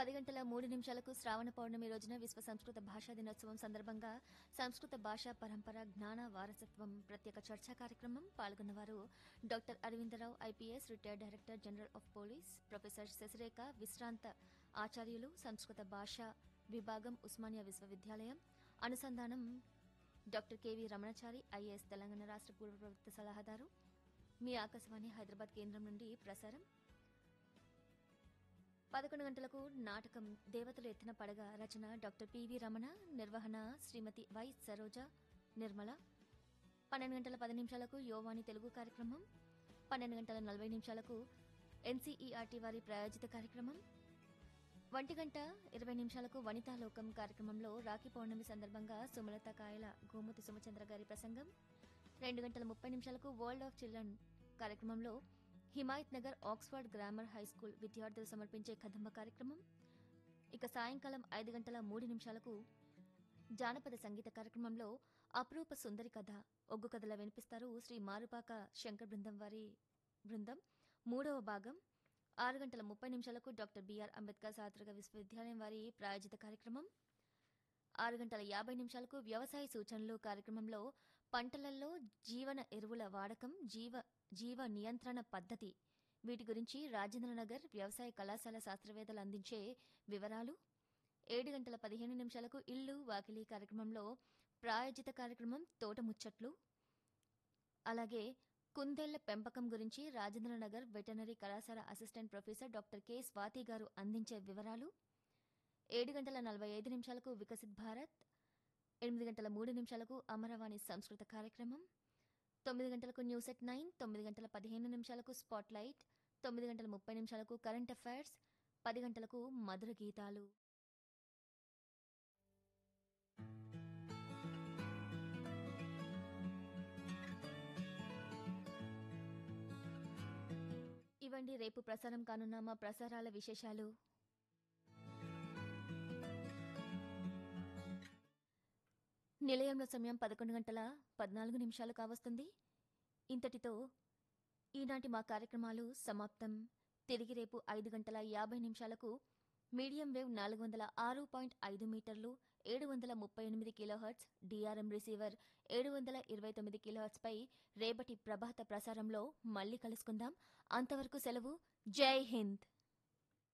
పది గంటల మూడు నిమిషాలకు శ్రావణ పౌర్ణమి రోజున విశ్వ సంస్కృత భాషా దినోత్సవం సందర్భంగా సంస్కృత భాషా పరంపర జ్ఞాన వారసత్వం ప్రత్యేక చర్చా కార్యక్రమం పాల్గొన్నవారు doctor Aravindarao IPS retired director general of police professor Shashirekha విశ్రాంత ఆచార్యులు సంస్కృత భాషా విభాగం ఉస్మానియా విశ్వవిద్యాలయం అనుసంధానం doctor K V Ramanachari IAS Telangana రాష్ట్ర పూర్వ ప్రభుత్వ సలహాదారు మీ ఆకాశవాణి హైదరాబాద్ కేంద్రం నుండి ప్రసారం పదకొండు గంటలకు నాటకం దేవతలు ఎత్తిన పడగ రచన డాక్టర్ పివి రమణ నిర్వహణ శ్రీమతి వై సరోజ నిర్మల పన్నెండు గంటల పది నిమిషాలకు యోవాణి తెలుగు కార్యక్రమం పన్నెండు గంటల నలభై నిమిషాలకు ఎన్సీఈఆర్టీ వారి ప్రాయోజిత కార్యక్రమం ఒంటి గంట ఇరవై నిమిషాలకు వనితా లోకం కార్యక్రమంలో రాఖీ పౌర్ణమి సందర్భంగా సుమలత కాయల గోమతి సుమచంద్ర గారి ప్రసంగం రెండు గంటల ముప్పై నిమిషాలకు వరల్డ్ ఆఫ్ చిల్డ్రన్ కార్యక్రమంలో Himayat Nagar Oxford grammar high school విద్యార్థులు సమర్పించే కదంబ కార్యక్రమం ఇక సాయంకాలం ఐదు గంటల మూడు నిమిషాలకు జానపద సంగీత కార్యక్రమంలో అపురూప సుందరి కథ ఒగ్గు కథల వినిపిస్తారు శ్రీ మారుపాక శంకర్ బృందం వారి బృందం మూడవ భాగం ఆరు గంటల ముప్పై నిమిషాలకు డాక్టర్ బిఆర్ అంబేద్కర్ సాత్రిక విశ్వవిద్యాలయం వారి ప్రాయోజిత కార్యక్రమం ఆరు గంటల యాభై నిమిషాలకు వ్యవసాయ సూచనలు కార్యక్రమంలో పంటలలో జీవన ఎరువుల వాడకం జీవ జీవ నియంత్రణ పద్ధతి వీటి గురించి రాజేంద్రనగర్ వ్యవసాయ కళాశాల శాస్త్రవేత్తలు అందించే వివరాలు ఏడు గంటల పదిహేను నిమిషాలకు ఇల్లు వాకిలి కార్యక్రమంలో ప్రాయోజిత కార్యక్రమం తోట ముచ్చట్లు అలాగే కుందేళ్ల పెంపకం గురించి రాజేంద్రనగర్ వెటనరీ కళాశాల assistant professor doctor K Swathi garu అందించే వివరాలు ఏడు గంటల నలభై ఐదు నిమిషాలకు వికసిత్ భారత్ ఎనిమిది గంటల మూడు నిమిషాలకు అమరవాణి సంస్కృత కార్యక్రమం తొమ్మిది గంటలకు న్యూస్ ఎట్ నైన్ తొమ్మిది గంటల పదిహేను నిమిషాలకు స్పాట్ లైట్ తొమ్మిది గంటల ముప్పై నిమిషాలకు కరెంట్ అఫైర్స్ పది గంటలకు మధుర గీతాలు ఇవండి రేపు ప్రసారం కానున్న మా ప్రసారాల విశేషాలు నిలయంలో సమయం పదకొండు గంటల పద్నాలుగు నిమిషాలు కావస్తుంది ఇంతటితో ఈనాటి మా కార్యక్రమాలు సమాప్తం తిరిగి రేపు ఐదు గంటల యాభై నిమిషాలకు మీడియం వేవ్ నాలుగు వందల ఆరు పాయింట్ ఐదు మీటర్లు ఏడు వందల ముప్పై ఎనిమిది కిలోహర్ట్స్ డిఆర్ఎం రిసీవర్ ఏడు వందల ఇరవై తొమ్మిది కిలోహర్ట్స్పై రేపటి ప్రభాత ప్రసారంలో మళ్ళీ కలుసుకుందాం అంతవరకు సెలవు జై హింద్